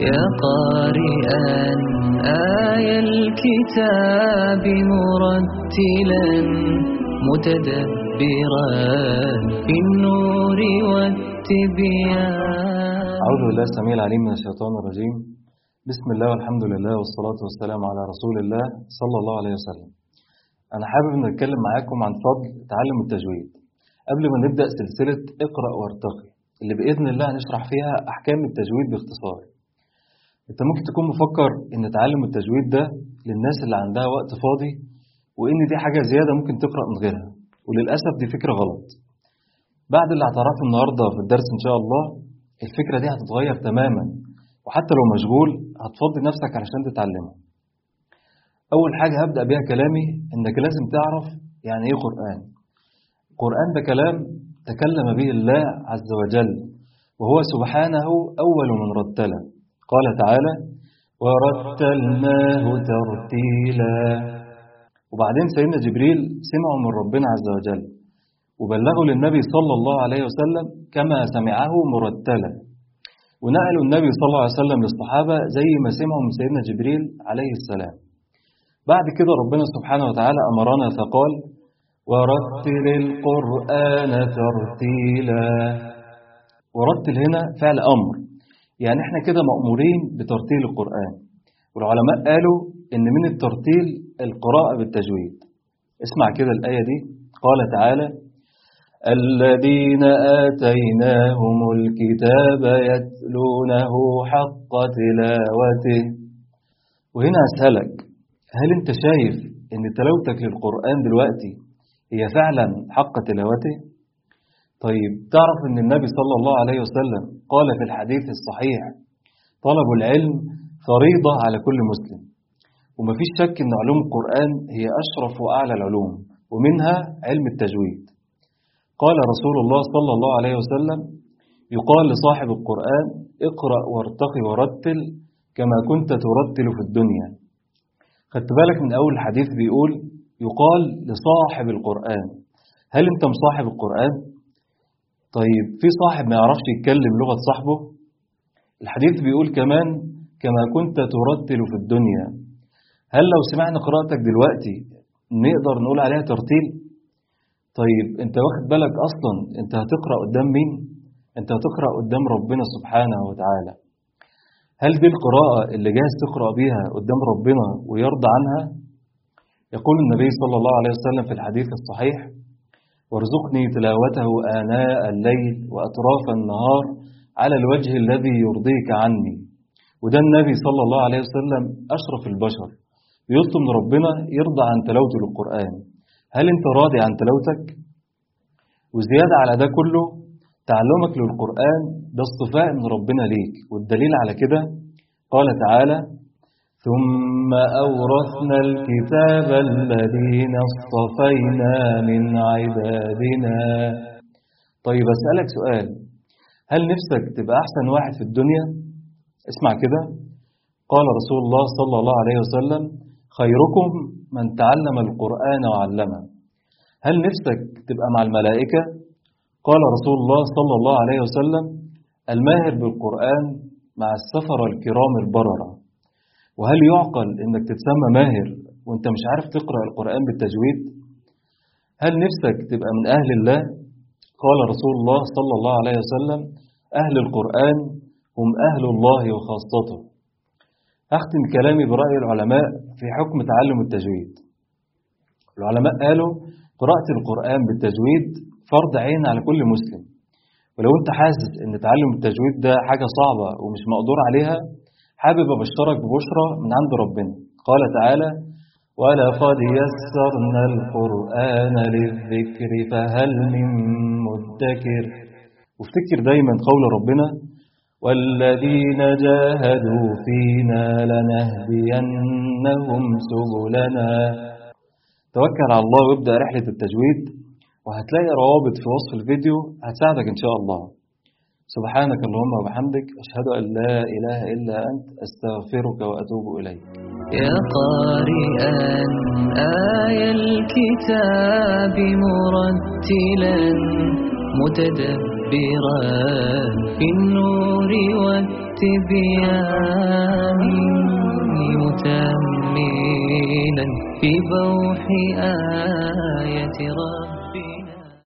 يا قارئا آي الكتاب مرتلا متدبرا في النور والتبيان أعوذ بالله السميع العليم من الشيطان الرجيم بسم الله والحمد لله والصلاة والسلام على رسول الله صلى الله عليه وسلم أنا حابب أن أتكلم معاكم عن فضل تعلم التجويد قبل ما نبدأ سلسلة اقرأ وارتقي اللي بإذن الله هنشرح فيها أحكام التجويد باختصار أنت ممكن تكون مفكر أن تعلم التجويد ده للناس اللي عندها وقت فاضي وإن دي حاجة زيادة ممكن تقرأ من غيرها وللأسف دي فكرة غلط بعد اللي هتعرفه النهاردة في الدرس إن شاء الله الفكرة دي هتتغير تماما وحتى لو مشغول هتفضي نفسك علشان تتعلمه أول حاجة هبدأ بيها كلامي إنك لازم تعرف يعني إيه قرآن القرآن ده كلام تكلم به الله عز وجل وهو سبحانه أول من رتله قال تعالى ورتلناه ترتيلا وبعدين سيدنا جبريل سمعه من ربنا عز وجل وبلغوا للنبي صلى الله عليه وسلم كما سمعه مرتلا ونقلوا النبي صلى الله عليه وسلم للصحابة زي ما سمعوا من سيدنا جبريل عليه السلام بعد كده ربنا سبحانه وتعالى أمرنا فقال ورتل القرآن ترتيلا ورتل هنا فعل أمر يعني احنا كده مأمورين بترتيل القرآن والعلماء قالوا ان من الترتيل القراءة بالتجويد اسمع كده الآية دي قال تعالى الذين آتيناهم الكتاب يتلونه حق تلاوته وهنا أسألك هل أنت شايف أن تلاوتك للقرآن دلوقتي هي فعلا حق تلاوته؟ طيب تعرف أن النبي صلى الله عليه وسلم قال في الحديث الصحيح طلب العلم فريضة على كل مسلم ومفيش شك أن علوم القرآن هي أشرف وأعلى العلوم ومنها علم التجويد قال رسول الله صلى الله عليه وسلم يقال لصاحب القرآن اقرأ وارتقي ورتل كما كنت ترتل في الدنيا خدت بالك من أول الحديث بيقول يقال لصاحب القرآن هل أنت مصاحب القرآن؟ طيب في صاحب ما يعرفش يتكلم لغة صاحبه؟ الحديث بيقول كمان كما كنت ترتل في الدنيا هل لو سمعنا قراءتك دلوقتي نقدر نقول عليها ترتيل؟ طيب انت واخد بالك اصلا انت هتقرا قدام مين انت هتقرا قدام ربنا سبحانه وتعالى هل دي القراءه اللي جاهز تقرا بيها قدام ربنا ويرضى عنها يقول النبي صلى الله عليه وسلم في الحديث الصحيح وارزقني تلاوته آناء الليل وأطراف النهار على الوجه الذي يرضيك عني وده النبي صلى الله عليه وسلم أشرف البشر يطلب من ربنا يرضى عن تلاوته للقرآن هل انت راضي عن تلاوتك وزيادة على ده كله تعلمك للقرآن ده اصطفاء من ربنا ليك والدليل على كده قال تعالى ثم أورثنا الكتاب الذين اصطفينا من عبادنا طيب أسألك سؤال هل نفسك تبقى أحسن واحد في الدنيا اسمع كده قال رسول الله صلى الله عليه وسلم خيركم من تعلم القرآن وعلمه هل نفسك تبقى مع الملائكة؟ قال رسول الله صلى الله عليه وسلم الماهر بالقرآن مع السفر الكرام البررة وهل يعقل انك تتسمى ماهر وانت مش عارف تقرأ القرآن بالتجويد؟ هل نفسك تبقى من أهل الله؟ قال رسول الله صلى الله عليه وسلم أهل القرآن هم أهل الله وخاصته أختم كلامي برأي العلماء في حكم تعلم التجويد العلماء قالوا قراءة القرآن بالتجويد فرض عين على كل مسلم ولو انت حاسس ان تعلم التجويد ده حاجة صعبة ومش مقدور عليها حابب أبشرك ببشرى من عند ربنا قال تعالى ولقد يسرنا القرآن للذكر فهل من مدكر وافتكر دايما قول ربنا والذين جاهدوا فينا لنهدينهم سبلنا توكل على الله وابدأ رحلة التجويد وهتلاقي روابط في وصف الفيديو هتساعدك إن شاء الله سبحانك اللهم وبحمدك أشهد أن لا إله إلا أنت أستغفرك وأتوب إليك يا قارئا آي الكتاب مرتلا متدبرا في النور والتبيان والتبيان متأملا في بوح آية ربنا